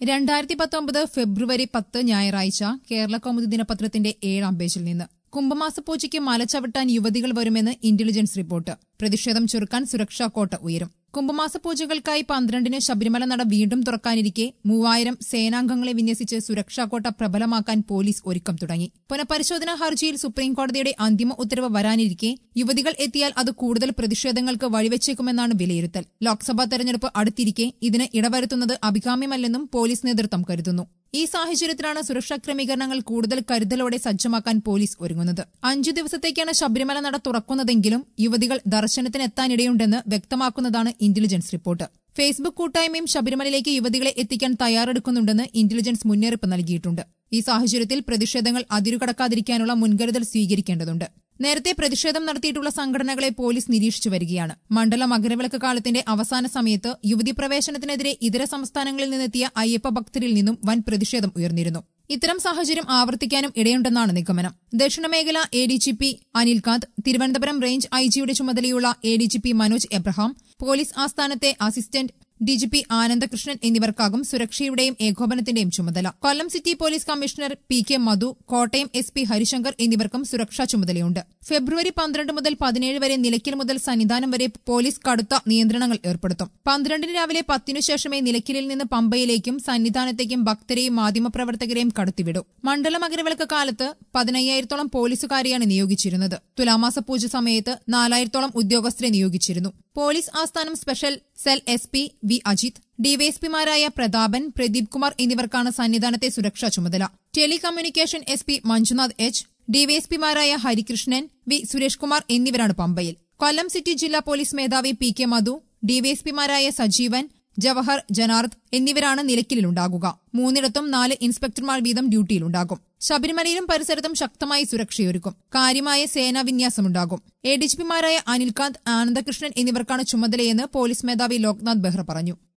രണ്ടായിരത്തി പത്തൊമ്പത് ഫെബ്രുവരി പത്ത് ഞായറാഴ്ച കേരള കൗമുദി ദിനപത്രത്തിന്റെ ഏഴാം പേജിൽ നിന്ന് കുംഭമാസ പൂജയ്ക്ക് മല ചവിട്ടാൻ യുവതികൾ വരുമെന്ന് ഇന്റലിജൻസ് റിപ്പോർട്ട് പ്രതിഷേധം ചുരുക്കാൻ സുരക്ഷാ കോട്ട ഉയരും കുംഭമാസ പൂജകൾക്കായി പന്ത്രണ്ടിന് ശബരിമല നട വീണ്ടും തുറക്കാനിരിക്കെ മൂവായിരം സേനാംഗങ്ങളെ വിന്യസിച്ച് സുരക്ഷാ കോട്ട പ്രബലമാക്കാൻ പോലീസ് ഒരുക്കം തുടങ്ങി പുനഃപരിശോധനാ ഹർജിയിൽ സുപ്രീംകോടതിയുടെ അന്തിമ ഉത്തരവ് വരാനിരിക്കെ യുവതികൾ എത്തിയാൽ അത് കൂടുതൽ പ്രതിഷേധങ്ങൾക്ക് വഴിവെച്ചേക്കുമെന്നാണ് വിലയിരുത്തൽ ലോക്സഭാ തെരഞ്ഞെടുപ്പ് അടുത്തിരിക്കെ ഇതിന് ഇടവരുത്തുന്നത് അഭികാമ്യമല്ലെന്നും പോലീസ് നേതൃത്വം കരുതുന്നു ഈ സാഹചര്യത്തിലാണ് സുരക്ഷാ ക്രമീകരണങ്ങൾ കൂടുതൽ കരുതലോടെ സജ്ജമാക്കാൻ പോലീസ് ഒരുങ്ങുന്നത് അഞ്ചു ദിവസത്തേക്കാണ് ശബരിമല നട തുറക്കുന്നതെങ്കിലും യുവതികൾ ദർശനത്തിനെത്താനിടയുണ്ടെന്ന് വ്യക്തമാക്കുന്നതാണ് ഇന്റലിജൻസ് റിപ്പോർട്ട് ഫേസ്ബുക്ക് കൂട്ടായ്മയും ശബരിമലയിലേക്ക് യുവതികളെ എത്തിക്കാൻ തയ്യാറെടുക്കുന്നുണ്ടെന്ന് ഇന്റലിജൻസ് മുന്നറിയിപ്പ് നൽകിയിട്ടുണ്ട് ഈ സാഹചര്യത്തിൽ പ്രതിഷേധങ്ങൾ അതിരുകടക്കാതിരിക്കാനുള്ള മുൻകരുതൽ സ്വീകരിക്കേണ്ടതുണ്ട് നേരത്തെ പ്രതിഷേധം നടത്തിയിട്ടുള്ള സംഘടനകളെ പോലീസ് നിരീക്ഷിച്ചു വരികയാണ് മണ്ഡല മകരവിളക്ക് കാലത്തിന്റെ അവസാന സമയത്ത് യുവതി പ്രവേശനത്തിനെതിരെ ഇതര സംസ്ഥാനങ്ങളിൽ നിന്നെത്തിയ അയ്യപ്പ ഭക്തരിൽ നിന്നും വൻ പ്രതിഷേധം ഉയർന്നിരുന്നു ഇത്തരം സാഹചര്യം ആവർത്തിക്കാനും ഇടയുണ്ടെന്നാണ് നിഗമനം ദക്ഷിണമേഖല A D G P Anilkanth Thiruvananthapuram range I ജിയുടെ ചുമതലയുള്ള A D G P Manoj Abraham police ആസ്ഥാനത്തെ അസിസ്റ്റന്റ് ഡിജിപി ആനന്ദകൃഷ്ണൻ എന്നിവർക്കാകും സുരക്ഷയുടെയും ഏകോപനത്തിന്റെയും ചുമതല Kollam city police commissioner P K Madhu Kottayam S P Harishankar എന്നിവർക്കും സുരക്ഷാ ചുമതലയുണ്ട് ഫെബ്രുവരി പന്ത്രണ്ട് മുതൽ പതിനേഴ് വരെ നിലയ്ക്കൽ മുതൽ സന്നിധാനം വരെ പോലീസ് കടുത്ത നിയന്ത്രണങ്ങൾ ഏർപ്പെടുത്തും പന്ത്രണ്ടിന് രാവിലെ പത്തിനു ശേഷമേ നിലയ്ക്കലിൽ നിന്ന് പമ്പയിലേക്കും സന്നിധാനത്തേക്കും ഭക്തരെയും മാധ്യമപ്രവർത്തകരെയും കടത്തിവിടും മണ്ഡല മകരവിളക്ക് കാലത്ത് പതിനയ്യായിരത്തോളം പോലീസുകാരെയാണ് നിയോഗിച്ചിരുന്നത് തുലാമാസ പൂജ സമയത്ത് നാലായിരത്തോളം ഉദ്യോഗസ്ഥരെ നിയോഗിച്ചിരുന്നു പോലീസ് ആസ്ഥാനം special cell S P V Ajith ഡിവൈഎസ്പിമാരായ പ്രതാപൻ പ്രദീപ് കുമാർ എന്നിവർക്കാണ് സന്നിധാനത്തെ സുരക്ഷാ ചുമതല telecommunication S P Manjunath H ഡിവൈഎസ്പിമാരായ ഹരികൃഷ്ണൻ വി സുരേഷ് കുമാർ എന്നിവരാണ് പമ്പയിൽ കൊല്ലം സിറ്റി ജില്ലാ പോലീസ് മേധാവി പി കെ മധു ഡിവൈഎസ്പിമാരായ സജീവൻ ജവഹർ ജനാർദ് എന്നിവരാണ് നിലയ്ക്കലിലുണ്ടാകുക മൂന്നിടത്തും നാല് ഇൻസ്പെക്ടർമാർ വീതം ഡ്യൂട്ടിയിലുണ്ടാകും ശബരിമലയിലും പരിസരത്തും ശക്തമായി സുരക്ഷയൊരുക്കും കാര്യമായ സേനാ വിന്യാസമുണ്ടാകും എ ഡി ജി പിമാരായ അനിൽകാന്ത് ആനന്ദകൃഷ്ണൻ എന്നിവർക്കാണ് ചുമതലയെന്ന് പോലീസ് മേധാവി ലോക്നാഥ് ബെഹ്റ പറഞ്ഞു